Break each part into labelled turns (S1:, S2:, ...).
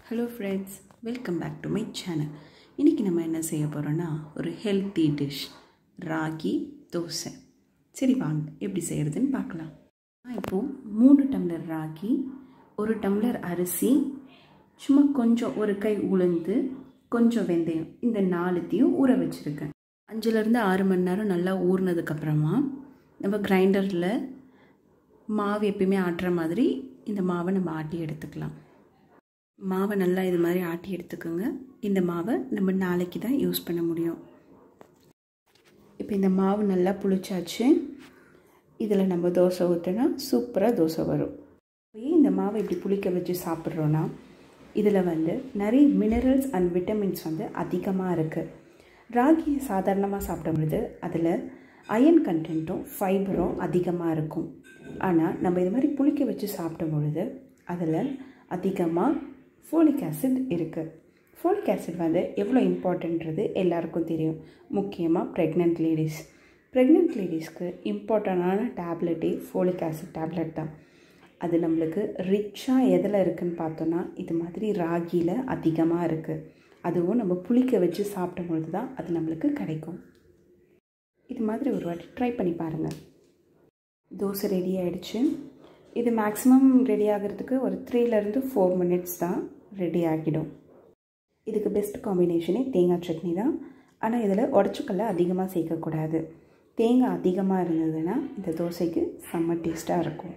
S1: hello friends welcome back to my channel இன்றைக்கி நம்ம என்ன செய்ய போகிறோன்னா ஒரு ஹெல்த்தி டிஷ் ராகி தோசை சரி வாங்க எப்படி செய்கிறதுன்னு பார்க்கலாம் நான் இப்போது மூணு டம்ளர் ராகி ஒரு டம்ளர் அரிசி சும்மா கொஞ்சம் ஒரு கை உளுந்து கொஞ்சம் வெந்தயம் இந்த நாலுத்தையும் ஊற வச்சுருக்கேன் அஞ்சுலேருந்து ஆறு மணி நேரம் நல்லா ஊறினதுக்கப்புறமா நம்ம கிரைண்டரில் மாவு எப்பயுமே ஆட்டுற மாதிரி இந்த மாவை நம்ம ஆட்டி எடுத்துக்கலாம் மாவை நல்லா இது மாதிரி ஆட்டி எடுத்துக்கோங்க இந்த மாவை நம்ம நாளைக்கு தான் யூஸ் பண்ண முடியும் இப்போ இந்த மாவு நல்லா புளிச்சாச்சு இதில் நம்ம தோசை ஊற்றினா சூப்பராக தோசை வரும் ஏன் இந்த மாவை இப்படி புளிக்க வச்சு சாப்பிட்றோன்னா இதில் வந்து நிறைய மினரல்ஸ் அண்ட் விட்டமின்ஸ் வந்து அதிகமாக இருக்குது ராகியை சாதாரணமாக சாப்பிடும் பொழுது அதில் அயன் கண்டென்ட்டும் ஃபைபரும் அதிகமாக இருக்கும் ஆனால் நம்ம இது மாதிரி புளிக்க வச்சு சாப்பிடும் பொழுது அதில் அதிகமாக ஃபோலிக் ஆசிட் இருக்குது ஃபோலிக் ஆசிட் வந்து எவ்வளோ இம்பார்ட்டன்றது எல்லாருக்கும் தெரியும் முக்கியமாக ப்ரெக்னென்ட் லேடிஸ் ப்ரெக்னென்ட் லேடிஸ்க்கு இம்பார்ட்டண்டான டேப்லெட்டே ஃபோலிக் ஆசிட் டேப்லெட் தான் அது நம்மளுக்கு ரிச்சாக எதில் இருக்குதுன்னு பார்த்தோன்னா இது மாதிரி ராகியில் அதிகமாக இருக்குது அதுவும் நம்ம புளிக்க வச்சு சாப்பிடும் பொழுது தான் அது நம்மளுக்கு கிடைக்கும் இது மாதிரி ஒரு வாட்டி ட்ரை பண்ணி பாருங்கள் தோசை ரெடி ஆகிடுச்சு இது மேக்ஸிமம் ரெடி ஆகிறதுக்கு ஒரு த்ரீலேருந்து ஃபோர் மினிட்ஸ் தான் ரெடி ஆகிடும் இதுக்கு பெஸ்ட் காம்பினேஷனே தேங்காய் சட்னி தான் ஆனால் இதில் உடச்சிக்கல்ல அதிகமாக சேர்க்கக்கூடாது தேங்காய் அதிகமாக இருந்ததுன்னா இந்த தோசைக்கு செம்ம டேஸ்ட்டாக இருக்கும்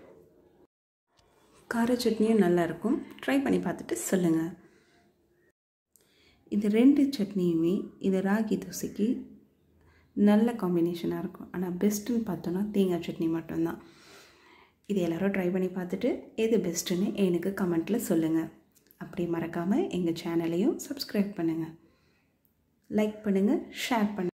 S1: கார சட்னியும் நல்லாயிருக்கும் ட்ரை பண்ணி பார்த்துட்டு சொல்லுங்கள் இது ரெண்டு சட்னியுமே இது ராகி தோசைக்கு நல்ல காம்பினேஷனாக இருக்கும் ஆனால் பெஸ்ட்டுன்னு பார்த்தோன்னா தேங்காய் சட்னி மட்டும்தான் இது எல்லோரும் ட்ரை பண்ணி பார்த்துட்டு எது பெஸ்ட்டுன்னு எனக்கு கமெண்ட்டில் சொல்லுங்கள் அப்படி மறக்காமல் எங்கள் சேனலையும் சப்ஸ்கிரைப் பண்ணுங்கள் லைக் பண்ணுங்கள் ஷேர் பண்ணுங்கள்